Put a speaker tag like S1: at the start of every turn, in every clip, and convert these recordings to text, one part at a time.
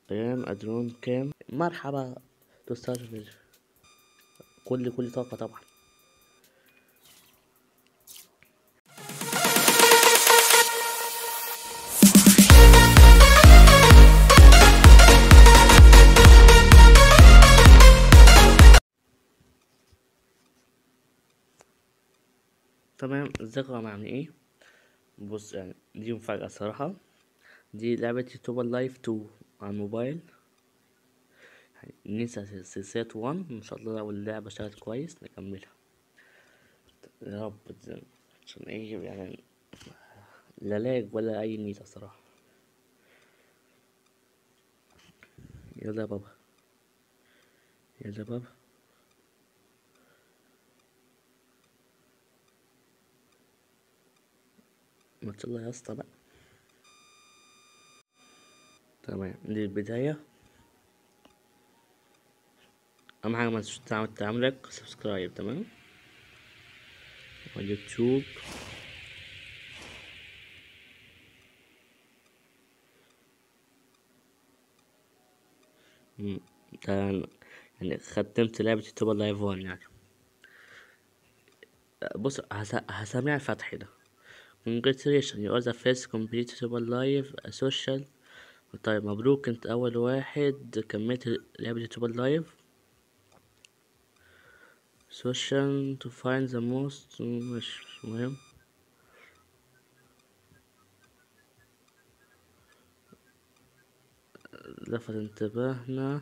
S1: ايام ادرون كام مرحبا تستثمر كل كل طاقة طبعا تمام ازيكم يا جماعة عاملين ايه بص يعني دي مفاجأة الصراحة دي لعبة يوتيوبر لايف 2 على الموبايل يعني ننسى سلسلة 1 ان شاء الله لو اللعبة اشتغلت كويس نكملها يا رب تز- عشان ايه يعني لا لاج ولا اي نيلة الصراحة يلا يا بابا يلا يا بابا ما يلا يا اسطى بقى تمام دي البداية أهم حاجة ما تنسوش تعمل تعمل لايك سبسكرايب تمام واليوتيوب مم، ده يعني ختمت لعبة يوتيوبر لايف 1 يعني بص هس- هسمع الفتح ده congratulations you are the first complete YouTuber live a social طيب مبروك انت اول واحد كملت لعبة يوتيوبر لايف social to find the most مش مش مهم لفت انتباهنا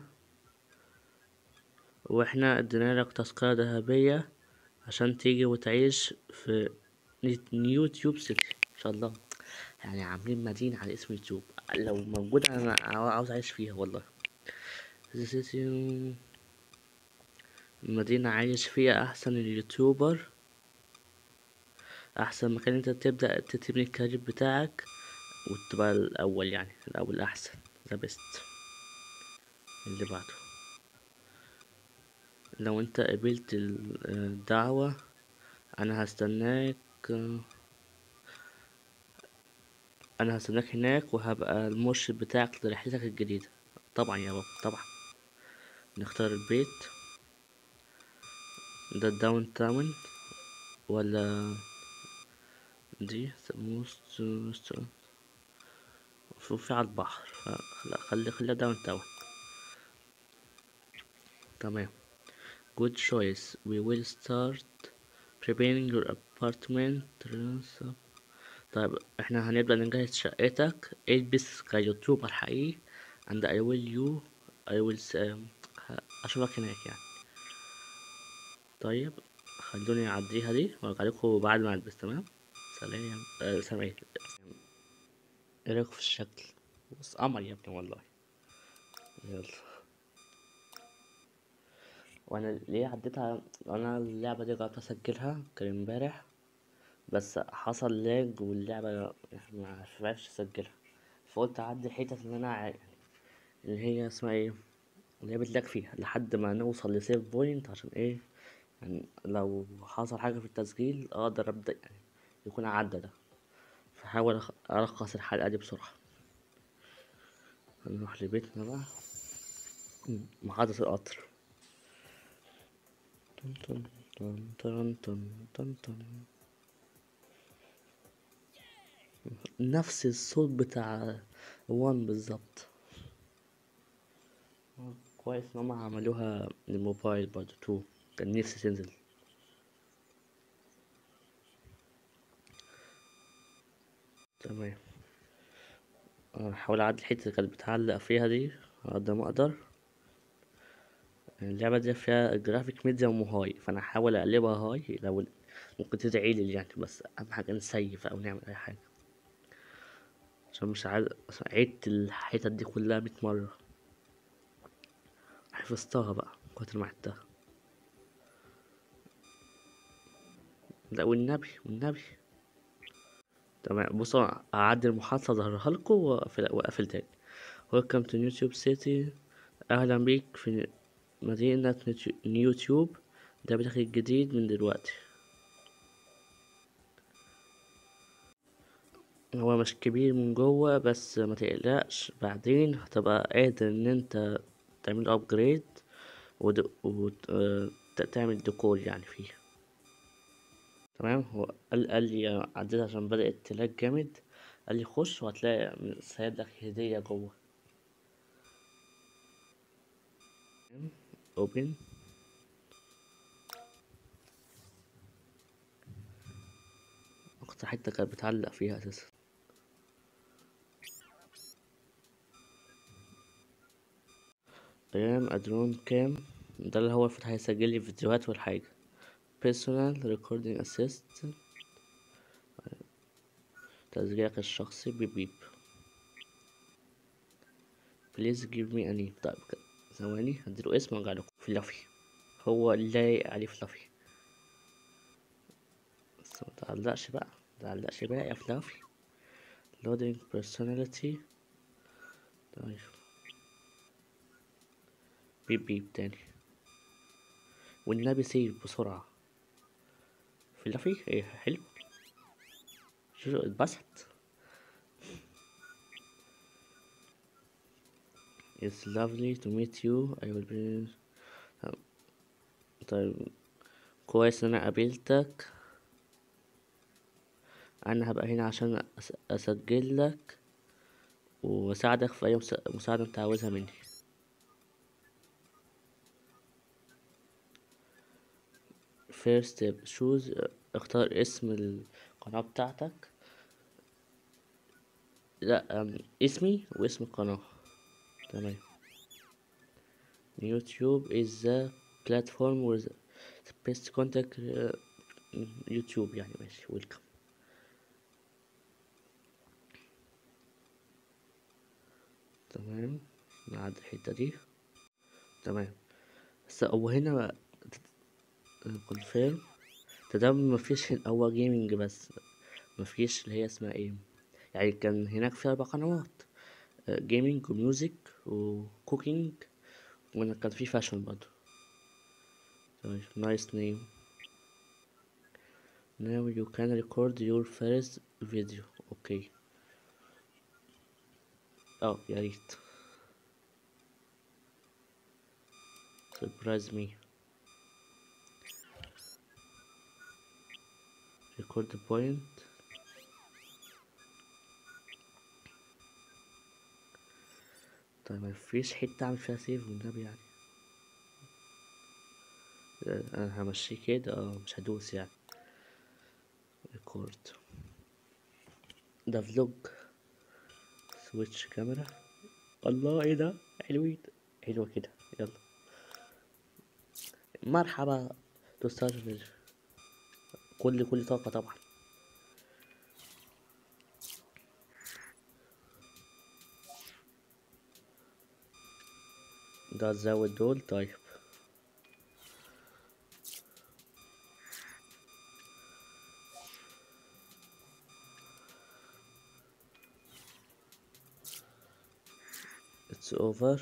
S1: واحنا ادينا لك تذكرة ذهبية عشان تيجي وتعيش في نيوتيوب سيتي ان شاء الله يعني عاملين مدينة على اسم يوتيوب لو موجودة انا عاوز اعيش فيها والله The city مدينة عايش فيها احسن اليوتيوبر احسن مكان انت تبدأ تبني الكارير بتاعك وتبقى الاول يعني الاول احسن ذا بيست اللي بعده لو انت قبلت ال- الدعوة انا هستناك انا هستناك هناك وهبقى المرشد بتاعك لرحلتك الجديدة طبعا يا بابا طبعا نختار البيت ده الداون تاون ولا دي موست في على البحر ف- لا خلي خليها داون تاون تمام good choice we will start preparing your apartment طيب احنا هنبدأ نجهز شقتك البس كيوتيوبر حقيقي and I will you I will s- um, ه- اشوفك هناك يعني طيب خلوني اعديها دي وارجع لكم بعد ما البس تمام سلام آه سلام ايه ايه رايكم في الشكل بص قمر يا ابني والله يلا وانا ليه عديتها انا اللعبه دي جربت اسجلها كان امبارح بس حصل لاج واللعبه ما عرفتش اسجلها فقلت اعدي الحتت اللي انا ع- اللي هي اسمها ايه اللي هي بتلاقي فيها لحد ما نوصل لسيف بوينت عشان ايه يعني لو حصل حاجه في التسجيل اقدر ابدا يعني يكون عدى ده فحاول أخ- الخص الحلقه دي بسرعه نروح لبيتنا بقى مم، محطة القطر تن تن تن تن تن تن تن. نفس الصوت بتاع وان بالظبط كويس ان هما عملوها للموبايل برضه تو كان نفسي تنزل تمام أنا هحاول اعدي الحتة اللي كانت بتعلق فيها دي على قد ما اقدر اللعبة دي فيها جرافيك ميديوم وهاي فانا هحاول اقلبها هاي لو ممكن تدعيلي يعني بس اهم حاجة نسيف او نعمل اي حاجة عشان مش عايز عشان عدت الحتت دي كلها مية مرة حفظتها بقى كتر ما عدتها لا والنبي والنبي تمام بصوا أعدي المحادثة أظهرها لكم وأقفل وأقفل تاني Welcome to YouTube City أهلا بيك في مدينة نيوتيو- نيوتيوب ده بيتك الجديد من دلوقتي هو مش كبير من جوه بس ما تقلقش بعدين هتبقى قادر ان انت تعمل ابجريد وتعمل ديكور يعني فيه تمام هو قال قال لي عديت عشان بدأت تلاج جامد قال لي خش وهتلاقي سايب لك هدية جوه اوبن اكتر حتة كانت بتعلق فيها اساسا تمام ادرون كام ده اللي هو المفروض هيسجل لي فيديوهات والحاجة personal recording assistant تسجيلك الشخصي بيب بيب please give me a name طيب ثواني هديله اسم وارجع لكم فلافي هو لايق عليه فلافي بس متعلقش بقى متعلقش بقى يا فلافي loading personality طيب بيب بيب تاني والنبي سيب بسرعة فلافي ايه حلو شو اتبسط It's lovely to meet you I will be طيب كويس ان انا قابلتك انا هبقى هنا عشان أس- اسجل لك واساعدك في اي مس- مساعدة انت عاوزها مني first step choose اختار اسم القناة بتاعتك لا أم، اسمي واسم القناة تمام يوتيوب is the platform with the best contact uh, يوتيوب يعني ماشي ويلكم تمام نعدي الحتة دي تمام بس هو هنا بقى كونفيرم تمام مفيش هنا- هو جيمنج بس مفيش اللي هي اسمها ايه يعني كان هناك في أربع قنوات جيمنج وميوزك وكوكينج وانا كان في فاشن برضه طيب nice name now you can record your first video اوكي اه يا ريت surprise me record the point طيب مفيش حتة اعمل فيها سيف والنبي يعني آه، انا همشيه كده اه مش هدوس يعني ريكورد ده فلوج سويتش كاميرا الله ايه ده حلوين حلوة كده يلا مرحبا تستجمل كل كل طاقة طبعا ده تزود دول طيب it's over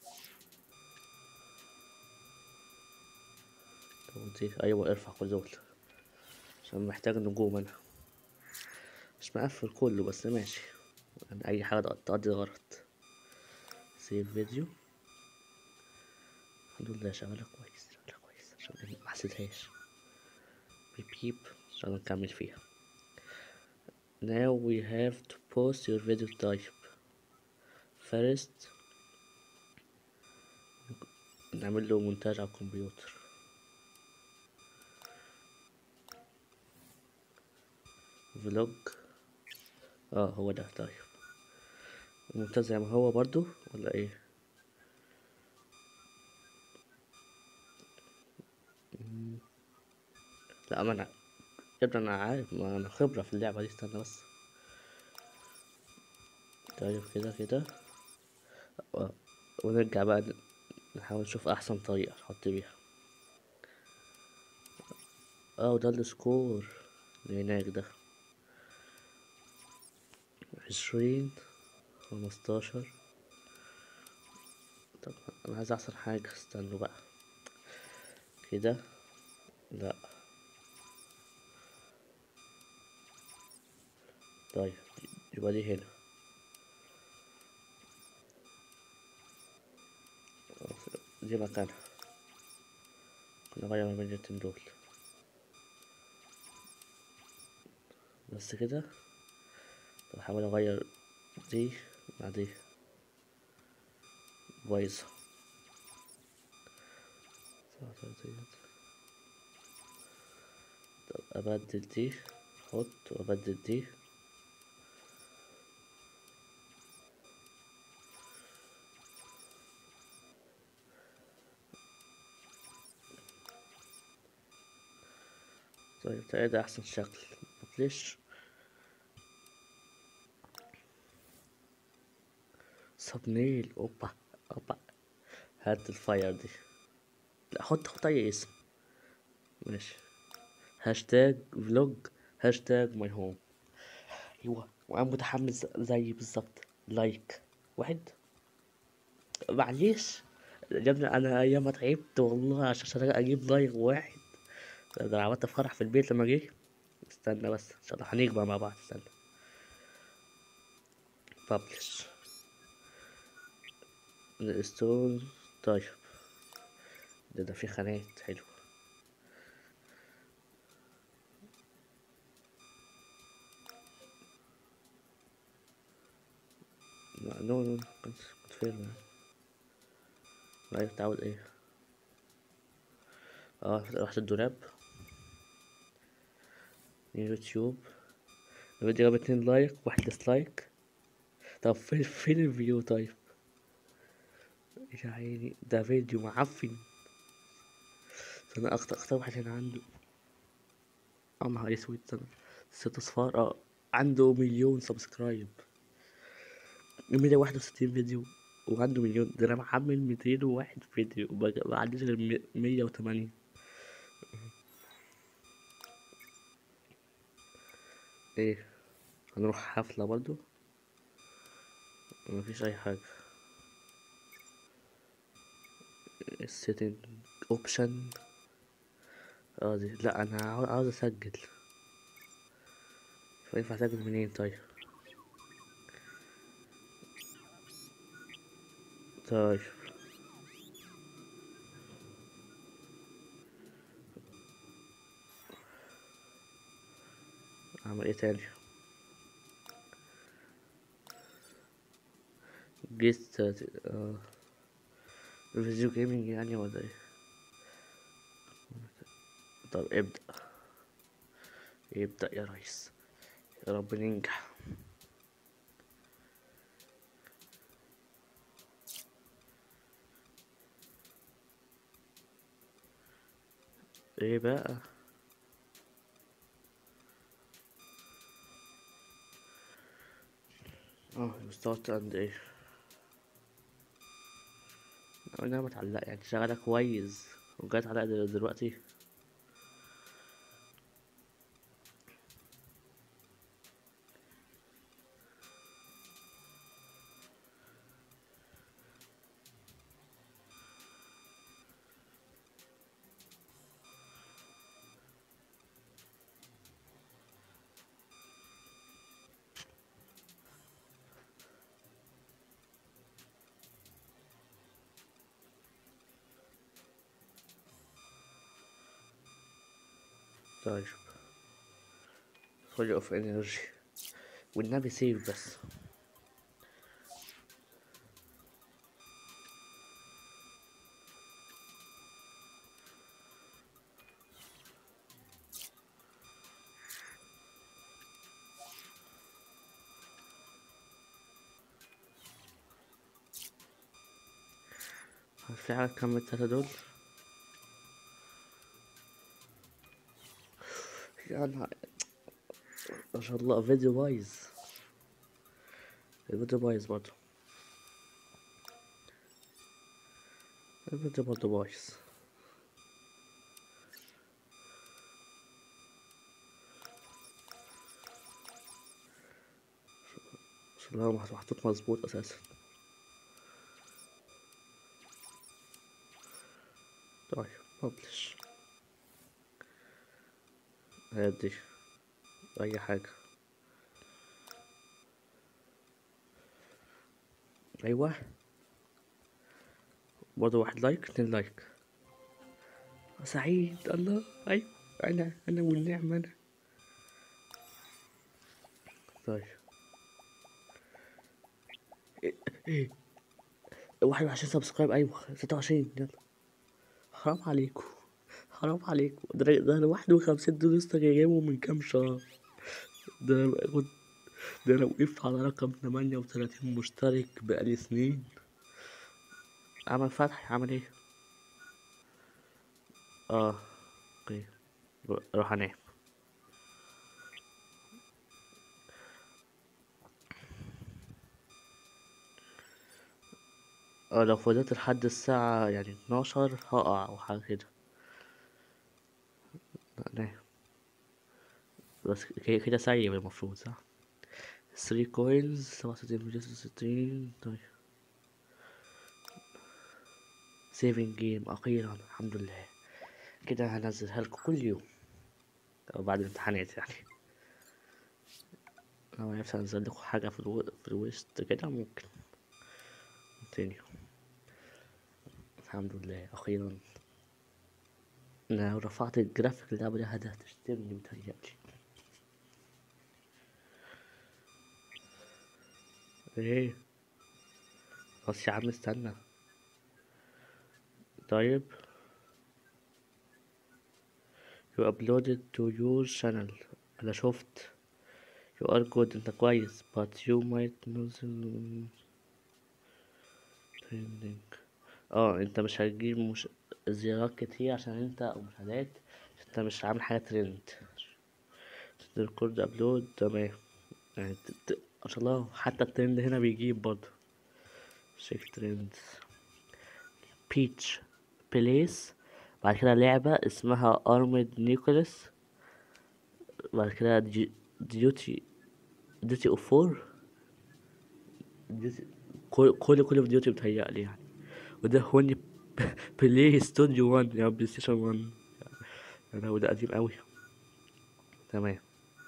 S1: توضيح ايوه ارفع كل دول عشان محتاج نجوم انا مش مقفل كله بس ماشي يعني اي حاجة تقضي الغرض سيف فيديو الحمد لله شغالة كويس شغالة كويس عشان ما حسيتهاش بيب بيب عشان نكمل فيها now we have to post your video type first نعمل له مونتاج على الكمبيوتر فلوج اه هو ده طيب مونتاج زي ما هو برضو ولا ايه مم. لا ما انا يا ابني انا عارف ما انا خبرة في اللعبة دي استنى بس طيب كده كده آه، ونرجع بقى ن- نحاول نشوف احسن طريقة نحط بيها اه وده السكور اللي هناك ده عشرين خمستاشر طب انا عايز احسن حاجة استنوا بقى كده لا طيب يبقى دي هنا خلاص، دي مكانها نغير ما بين الاتنين دول بس كده طب احاول اغير دي مع دي بايظة طب ابدل دي احط وابدل دي طيب ده ده احسن شكل مفليش صبنيل اوبا اوبا هات الفاير دي لا حط حط اي اسم ماشي هاشتاج فلوج هاشتاج ماي هوم ايوه وانا متحمس زي بالظبط لايك واحد معلش يا ابني انا ايام ما تعبت والله عشان اجيب لايك واحد ده أنا عملت فرح في البيت لما جه استنى بس ان شاء الله هنكبر مع بعض استنى ببلش الستون طيب ده ده في خانات حلو لا نو نو كنت كنت فين لا تعود ايه اه رحت الدولاب يوتيوب الفيديو جاب اتنين لايك واحد ديسلايك طب فين فين الفيو طيب يا عيني ده فيديو معفن انا اختار اختار واحد هنا عنده اه نهار اسود استنى ست اصفار اه عنده مليون سبسكرايب مية واحد وستين فيديو وعنده مليون ده انا محمل ميتين وواحد فيديو وما ما عنديش غير مي- مية وتمانين ايه هنروح حفلة برضو مفيش اي حاجة السيتنج اوبشن اه دي لا انا عاو- عاوز اسجل فينفع اسجل منين طيب طيب اعمل ايه تاني جيست اه فيديو جيمنج يعني ولا ايه طب ابدأ ابدأ يا ريس يا رب ننجح ايه بقى اه ستارت اند ايه انا متعلق يعني شغالة كويس وجات على دل- دلوقتي طيب فول اوف انرجي والنبي سيف بس في حاجة كم التلاتة دول يا نهار ما شاء الله فيديو بايظ الفيديو بايظ برضه الفيديو برضه بايظ عشان هو مح- محطوط مظبوط اساسا طيب ببلش هادي اي حاجة ايوه برضه واحد لايك اتنين لايك سعيد الله ايوه انا انا والنعمة انا طيب ايه ايه واحد وعشرين سبسكرايب ايوه ستة وعشرين يلا حرام عليكم حرام عليكم ده أنا- ده انا واحد وخمسين دول لسه جايبهم من كام شهر ده انا بقى كنت ده انا وقفت على رقم تمانية وتلاتين مشترك بقالي سنين عمل فتح عمل ايه اه اوكي روح انام اه لو فضلت لحد الساعة يعني اتناشر هقع او حاجة كده لا، نام بس كده كده سيب المفروض صح 3 كوينز سبعة وستين مليون ستة وستين طيب سيفنج جيم أخيرا الحمد لله كده هنزلها لكم كل يوم أو بعد الامتحانات يعني لو عرفت أنزل لكم حاجة في, الو... في الوسط كده ممكن تاني الحمد لله أخيرا لو رفعت الجرافيك اللعبة دي هتشتمني متهيألي ايه بس يا عم استنى طيب you uploaded to your channel انا شفت you are good انت كويس but you might not trending اه انت مش هتجيب مش... زيارات كتير عشان انت او مشاهدات عشان انت مش عامل حاجة ترند ريكورد ابلود تمام يعني ت... ت... ما شاء الله حتى الترند هنا بيجيب برضه شيك ترند بيتش بليس بعد كده لعبة اسمها ارمد نيكولاس بعد كده دي... ديوتي ديوتي اوف فور ديوتي كل كل كل في ديوتي بتهيألي يعني وده هوني بلاي استوديو 1 يعني بلاي ستيشن 1 يعني وده قديم قوي تمام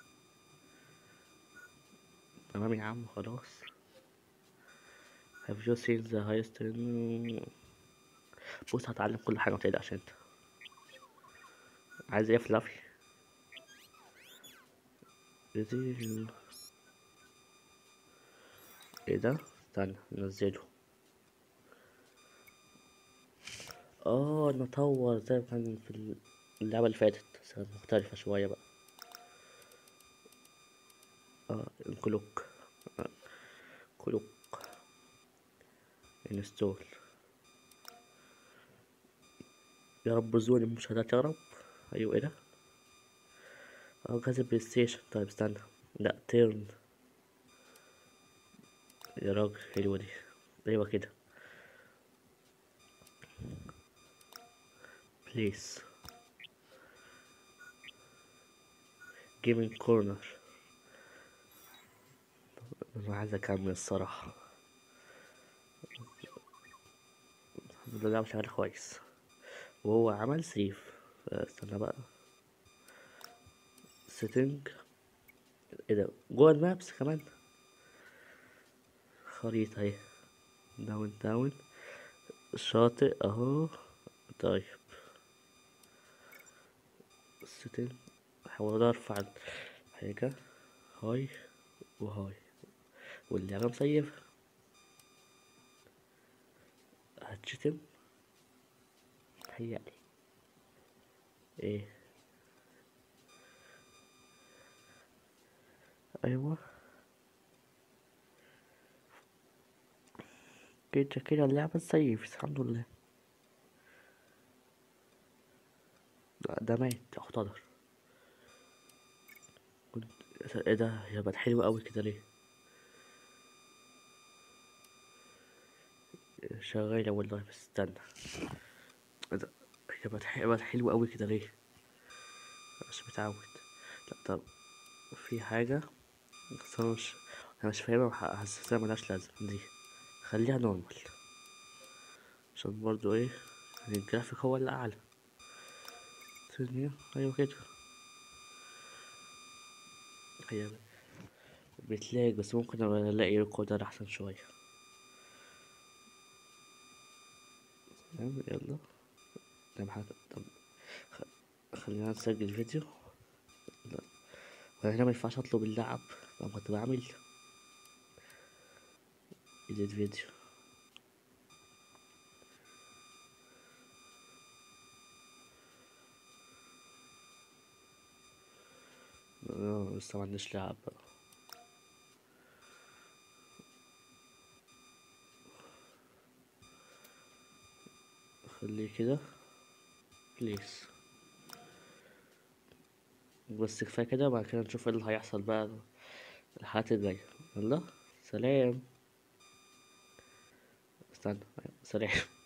S1: تمام يا عم خلاص have you seen the highest بص هتعلم كل حاجة متقلقش انت عايز ايه يا فلافي ايه دي ايه ده استنى ننزله اه نطور زي ما كان في اللعبة اللي فاتت بس كانت مختلفة شوية بقى اه الكلوك آه. كلوك انستول يا رب زوني المشاهدات يا رب ايوه ايه ده اه جهاز البلاي ستيشن طيب استنى لا تيرن يا راجل حلوة دي ايوه كده بليس جيمنج كورنر انا عايز اكمل الصراحة الحمد لله شغال كويس وهو عمل سيف استنى بقى سيتنج ايه ده جوه المابس كمان خريطة اهي داون داون الشاطئ اهو طيب سيتنج احاول ارفع حاجة هاي وهاي واللعبة مسيبة هتشتم تهيألي ايه ايوه كده كده اللعبة تسيف الحمد لله لا ده مات اختضر كنت ايه ده هي بقت حلوة اوي كده ليه شغالة والله بس استنى ايه ده هي بقت ح- بقت حلوة اوي كده ليه مش متعود لا طب في حاجة بس انا مش انا مش فاهمها وح- حاسسها ملهاش لازمة دي خليها نورمال عشان برضو ايه يعني الجرافيك هو اللي اعلى ثانية ايوه كده هي بتلاقي بس ممكن الاقي ريكوردر احسن شوية تمام يلا طب حاجة طب خ- خلينا نسجل فيديو لا وهنا مينفعش اطلب اللعب طب كنت بعمل edit فيديو آه، لسه معنديش لعب بقى خليه كده بليز بس كفاية كده بعد كده نشوف ايه اللي هيحصل بقى الحلقات الجاية يلا سلام استنى سلام